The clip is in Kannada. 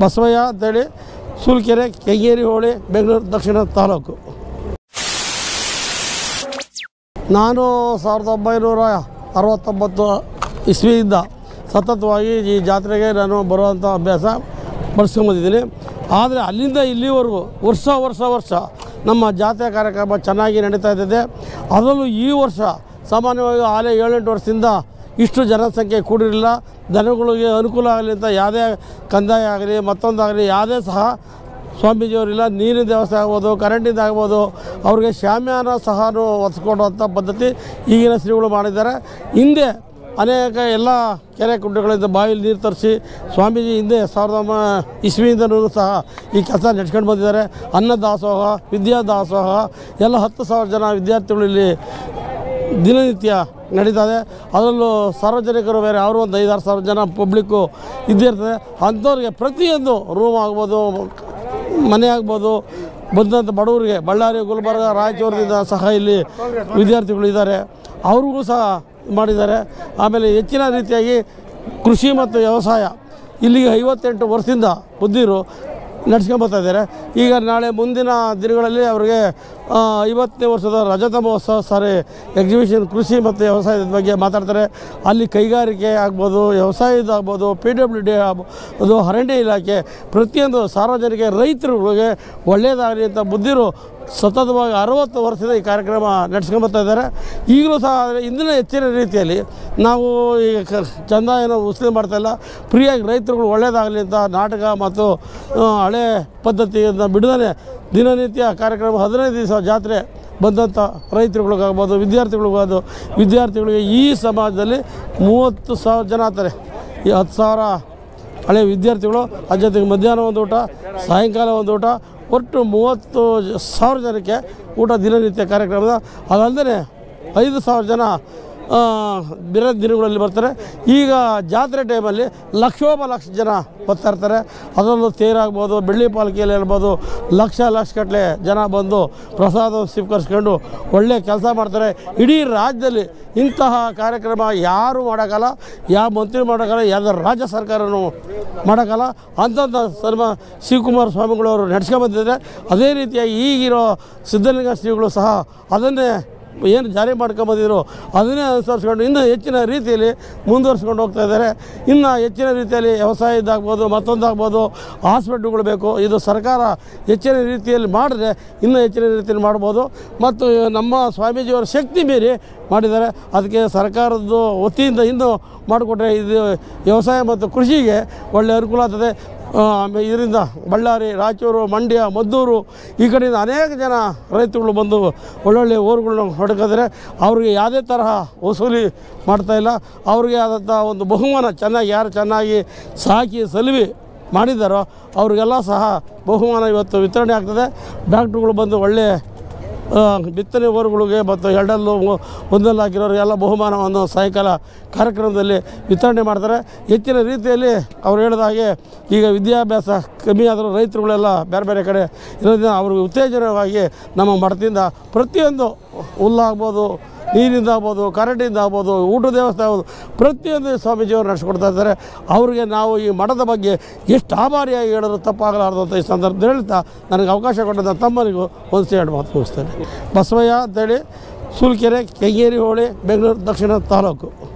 ಬಸವಯ್ಯ ಅಂತೇಳಿ ಸೂಲ್ಕೆರೆ ಕೆಂಗೇರಿ ಹೋಳಿ ಬೆಂಗಳೂರು ದಕ್ಷಿಣ ತಾಲೂಕು ನಾನು ಸಾವಿರದ ಒಂಬೈನೂರ ಅರವತ್ತೊಂಬತ್ತು ಇಸ್ವಿಯಿಂದ ಸತತವಾಗಿ ಈ ಜಾತ್ರೆಗೆ ನಾನು ಬರುವಂಥ ಅಭ್ಯಾಸ ಬಳಸ್ಕೊಂಬಂದಿದ್ದೀನಿ ಆದರೆ ಅಲ್ಲಿಂದ ಇಲ್ಲಿವರೆಗೂ ವರ್ಷ ವರ್ಷ ವರ್ಷ ನಮ್ಮ ಜಾತ್ರೆ ಕಾರ್ಯಕ್ರಮ ಚೆನ್ನಾಗಿ ನಡೀತಾ ಇದ್ದಿದೆ ಅದರಲ್ಲೂ ಈ ವರ್ಷ ಸಾಮಾನ್ಯವಾಗಿ ಆಲೇ ಏಳೆಂಟು ವರ್ಷದಿಂದ ಇಷ್ಟು ಜನಸಂಖ್ಯೆ ಕೂಡಿರಲಿಲ್ಲ ದನಗಳಿಗೆ ಅನುಕೂಲ ಆಗಲಿ ಅಂತ ಯಾವುದೇ ಕಂದಾಯ ಆಗಲಿ ಮತ್ತೊಂದಾಗಲಿ ಯಾವುದೇ ಸಹ ಸ್ವಾಮೀಜಿಯವರಿಲ್ಲ ನೀರಿನ ವ್ಯವಸ್ಥೆ ಆಗ್ಬೋದು ಕರೆಂಟಿಂದ ಆಗ್ಬೋದು ಅವ್ರಿಗೆ ಶಾಮ್ಯಾನ ಸಹ ಒತ್ಕೊಡುವಂಥ ಪದ್ಧತಿ ಈಗಿನ ಶ್ರೀಗಳು ಮಾಡಿದ್ದಾರೆ ಹಿಂದೆ ಅನೇಕ ಎಲ್ಲ ಕೆರೆ ಕುಂಟೆಗಳಿಂದ ಬಾವಿಲಿ ನೀರು ತರಿಸಿ ಸ್ವಾಮೀಜಿ ಹಿಂದೆ ಸಾವಿರದ ಒಂಬ ಇಸ್ವಿಯಿಂದನೂ ಸಹ ಈ ಕೆಲಸ ನಡ್ಸ್ಕೊಂಡು ಬಂದಿದ್ದಾರೆ ಅನ್ನ ದಾಸೋಹ ವಿದ್ಯಾ ದಾಸೋಹ ಎಲ್ಲ ಹತ್ತು ಸಾವಿರ ಜನ ವಿದ್ಯಾರ್ಥಿಗಳು ಇಲ್ಲಿ ದಿನನಿತ್ಯ ನಡೀತದೆ ಅದರಲ್ಲೂ ಸಾರ್ವಜನಿಕರು ಬೇರೆ ಅವರು ಒಂದು ಐದಾರು ಸಾವಿರ ಜನ ಪಬ್ಲಿಕ್ಕು ಇದ್ದೇ ಇರ್ತದೆ ಅಂಥವ್ರಿಗೆ ಪ್ರತಿಯೊಂದು ರೂಮ್ ಆಗ್ಬೋದು ಮನೆ ಆಗ್ಬೋದು ಬಂದಂಥ ಬಡವರಿಗೆ ಬಳ್ಳಾರಿ ಗುಲ್ಬರ್ಗ ರಾಯಚೂರಿನಿಂದ ಸಹ ಇಲ್ಲಿ ವಿದ್ಯಾರ್ಥಿಗಳು ಇದ್ದಾರೆ ಅವ್ರಿಗೂ ಸಹ ಮಾಡಿದ್ದಾರೆ ಆಮೇಲೆ ಹೆಚ್ಚಿನ ರೀತಿಯಾಗಿ ಕೃಷಿ ಮತ್ತು ವ್ಯವಸಾಯ ಇಲ್ಲಿಗೆ ಐವತ್ತೆಂಟು ವರ್ಷದಿಂದ ಬುದ್ಧಿರು ನಡ್ಸ್ಕೊಂಬರ್ತಾ ಇದ್ದಾರೆ ಈಗ ನಾಳೆ ಮುಂದಿನ ದಿನಗಳಲ್ಲಿ ಅವರಿಗೆ ಆ, ಐವತ್ತನೇ ವರ್ಷದ ರಜತ ಮಹೋತ್ಸವ ಸಾರಿ ಎಕ್ಸಿಬಿಷನ್ ಕೃಷಿ ಮತ್ತು ವ್ಯವಸಾಯದ ಬಗ್ಗೆ ಮಾತಾಡ್ತಾರೆ ಅಲ್ಲಿ ಕೈಗಾರಿಕೆ ಆಗ್ಬೋದು ವ್ಯವಸಾಯದಾಗ್ಬೋದು ಪಿ ಡಬ್ಲ್ಯೂ ಡಿ ಆಗ್ಬೋದು ಅರಣ್ಯ ಇಲಾಖೆ ಪ್ರತಿಯೊಂದು ಸಾರ್ವಜನಿಕ ರೈತರುಗಳಿಗೆ ಒಳ್ಳೆಯದಾಗಲಿ ಅಂತ ಬುದ್ಧಿರು ಸತತವಾಗಿ ಅರವತ್ತು ವರ್ಷದ ಈ ಕಾರ್ಯಕ್ರಮ ನಡೆಸ್ಕೊಂಬರ್ತಾ ಇದ್ದಾರೆ ಈಗಲೂ ಸಹ ಆದರೆ ಇಂದಿನ ಹೆಚ್ಚಿನ ರೀತಿಯಲ್ಲಿ ನಾವು ಈಗ ಕ ಚಂದ ಏನೋ ವಸೂಲಿ ಮಾಡ್ತಾಯಿಲ್ಲ ಫ್ರೀಯಾಗಿ ರೈತರುಗಳು ಒಳ್ಳೆಯದಾಗಲಿ ಅಂತ ನಾಟಕ ಮತ್ತು ಆ, ಹಳೆ ಪದ್ಧತಿಯಿಂದ ಬಿಡದೇ ದಿನನಿತ್ಯ ಕಾರ್ಯಕ್ರಮ ಹದಿನೈದು ದಿವಸ ಜಾತ್ರೆ ಬಂದಂಥ ರೈತರುಗಳಿಗಾಗ್ಬೋದು ವಿದ್ಯಾರ್ಥಿಗಳಿಗಾಗ್ಬೋದು ವಿದ್ಯಾರ್ಥಿಗಳಿಗೆ ಈ ಸಮಾಜದಲ್ಲಿ ಮೂವತ್ತು ಸಾವಿರ ಜನ ಆಗ್ತಾರೆ ಈ ಹತ್ತು ಸಾವಿರ ಹಳೆ ವಿದ್ಯಾರ್ಥಿಗಳು ಅದ್ರ ಜೊತೆಗೆ ಮಧ್ಯಾಹ್ನ ಒಂದು ಊಟ ಸಾಯಂಕಾಲ ಒಂದು ಊಟ ಒಟ್ಟು ಮೂವತ್ತು ಜ- ಸಾವಿರ ಜನಕ್ಕೆ ಊಟ ದಿನನಿತ್ಯ ಕಾರ್ಯಕ್ರಮದ ಅದಲ್ಲದೆ ಐದು ಸಾವಿರ ಜನ ಆ, ಬೇರೆ ದಿನಗಳಲ್ಲಿ ಬರ್ತಾರೆ ಈಗ ಜಾತ್ರೆ ಟೈಮಲ್ಲಿ ಲಕ್ಷೋಪ ಲಕ್ಷ ಜನ ಬರ್ತಾ ಇರ್ತಾರೆ ಅದರಲ್ಲೂ ತೇರಾಗ್ಬೋದು ಬೆಳ್ಳಿ ಪಾಲ್ಕಿಯಲ್ಲಿ ಇರ್ಬೋದು ಲಕ್ಷ ಲಕ್ಷ ಗಟ್ಟಲೆ ಜನ ಬಂದು ಪ್ರಸಾದ ಸ್ವೀಕರಿಸ್ಕೊಂಡು ಒಳ್ಳೆ ಕೆಲಸ ಮಾಡ್ತಾರೆ ಇಡೀ ರಾಜ್ಯದಲ್ಲಿ ಇಂತಹ ಕಾರ್ಯಕ್ರಮ ಯಾರು ಮಾಡೋಕ್ಕಲ್ಲ ಯಾವ ಮಂತ್ರಿ ಮಾಡೋಕ್ಕಲ್ಲ ಯಾವ ರಾಜ್ಯ ಸರ್ಕಾರನೂ ಮಾಡೋಕ್ಕಲ್ಲ ಅಂಥದ್ದು ಸನ್ಮ ಶಿವಕುಮಾರ ಸ್ವಾಮಿಗಳವರು ನಡೆಸ್ಕೊಂಬಂದಿದ್ದಾರೆ ಅದೇ ರೀತಿಯಾಗಿ ಈಗಿರೋ ಸಿದ್ಧಲಿಂಗ ಶ್ರೀಗಳು ಸಹ ಅದನ್ನೇ ಏನು ಜಾರಿ ಮಾಡ್ಕೊಂಬಂದಿದ್ರು ಅದನ್ನೇ ಅನುಸರಿಸ್ಕೊಂಡು ಇನ್ನೂ ಹೆಚ್ಚಿನ ರೀತಿಯಲ್ಲಿ ಮುಂದುವರ್ಸ್ಕೊಂಡು ಹೋಗ್ತಾ ಇದ್ದಾರೆ ಇನ್ನು ಹೆಚ್ಚಿನ ರೀತಿಯಲ್ಲಿ ವ್ಯವಸಾಯದ್ದಾಗ್ಬೋದು ಮತ್ತೊಂದಾಗ್ಬೋದು ಹಾಸ್ಪಿಟ್ಲ್ಗಳು ಬೇಕು ಇದು ಸರ್ಕಾರ ಹೆಚ್ಚಿನ ರೀತಿಯಲ್ಲಿ ಮಾಡಿದ್ರೆ ಇನ್ನೂ ಹೆಚ್ಚಿನ ರೀತಿಯಲ್ಲಿ ಮಾಡ್ಬೋದು ಮತ್ತು ನಮ್ಮ ಸ್ವಾಮೀಜಿಯವರ ಶಕ್ತಿ ಮೀರಿ ಮಾಡಿದ್ದಾರೆ ಅದಕ್ಕೆ ಸರ್ಕಾರದ್ದು ವತಿಯಿಂದ ಇನ್ನೂ ಮಾಡಿಕೊಟ್ರೆ ಇದು ವ್ಯವಸಾಯ ಮತ್ತು ಕೃಷಿಗೆ ಒಳ್ಳೆಯ ಅನುಕೂಲ ಆಗ್ತದೆ ಆ, ಆಮೇಲೆ ಇದರಿಂದ ಬಳ್ಳಾರಿ ರಾಯಚೂರು ಮಂಡ್ಯ ಮದ್ದೂರು ಈ ಕಡೆಯಿಂದ ಅನೇಕ ಜನ ರೈತರುಗಳು ಬಂದು ಒಳ್ಳೊಳ್ಳೆ ಊರುಗಳನ್ನ ಹೊಡ್ಕಿದ್ರೆ ಅವ್ರಿಗೆ ಯಾವುದೇ ತರಹ ವಸೂಲಿ ಮಾಡ್ತಾಯಿಲ್ಲ ಅವ್ರಿಗೆ ಆದಂಥ ಒಂದು ಬಹುಮಾನ ಚೆನ್ನಾಗಿ ಯಾರು ಚೆನ್ನಾಗಿ ಸಾಕಿ ಸಲುವಿ ಮಾಡಿದ್ದಾರೋ ಅವ್ರಿಗೆಲ್ಲ ಸಹ ಬಹುಮಾನ ಇವತ್ತು ವಿತರಣೆ ಆಗ್ತದೆ ಡಾಕ್ಟ್ರುಗಳು ಬಂದು ಒಳ್ಳೆ ಆ, ಬಿತ್ತನೆ ಊರುಗಳಿಗೆ ಮತ್ತು ಎರಡಲ್ಲೂ ಮೂ- ಒಂದಲ್ಲೂ ಹಾಕಿರೋರಿಗೆಲ್ಲ ಬಹುಮಾನವನ್ನು ಸಾಯಂಕಾಲ ಕಾರ್ಯಕ್ರಮದಲ್ಲಿ ವಿತರಣೆ ಮಾಡ್ತಾರೆ ಹೆಚ್ಚಿನ ರೀತಿಯಲ್ಲಿ ಅವ್ರು ಹೇಳಿದ ಹಾಗೆ ಈಗ ವಿದ್ಯಾಭ್ಯಾಸ ಕಮ್ಮಿ ಆದರೂ ರೈತರುಗಳೆಲ್ಲ ಬೇರೆ ಬೇರೆ ಕಡೆ ಇರೋದ್ರಿಂದ ಅವ್ರಿಗೆ ಉತ್ತೇಜನವಾಗಿ ನಮ್ಮ ಮಠದಿಂದ ಪ್ರತಿಯೊಂದು ಹುಲ್ಲಾಗ್ಬೋದು ನೀರಿಂದ ಆಗ್ಬೋದು ಕರೆಂಟಿಂದ ಆಗ್ಬೋದು ಊಟದ ವ್ಯವಸ್ಥೆ ಆಗ್ಬೋದು ಪ್ರತಿಯೊಂದು ಸ್ವಾಮೀಜಿಯವರು ನಡೆಸ್ಕೊಡ್ತಾ ಇದ್ದಾರೆ ಅವರಿಗೆ ನಾವು ಈ ಮಠದ ಬಗ್ಗೆ ಎಷ್ಟು ಆಭಾರಿಯಾಗಿ ಹೇಳೋದು ತಪ್ಪಾಗಲಾರ್ದು ಅಂತ ಈ ಸಂದರ್ಭದಲ್ಲಿ ಹೇಳ್ತಾ ನನಗೆ ಅವಕಾಶ ಕೊಟ್ಟಂಥ ತಮ್ಮನಿಗೂ ಒಂದು ಎರಡು ಮಾತು ಮುಗಿಸ್ತೇನೆ ಬಸವಯ್ಯ ಅಂತೇಳಿ ಸೂಲ್ಕೆರೆ ಕೆಂಗೇರಿ ಹೋಳಿ ಬೆಂಗಳೂರು ದಕ್ಷಿಣ ತಾಲೂಕು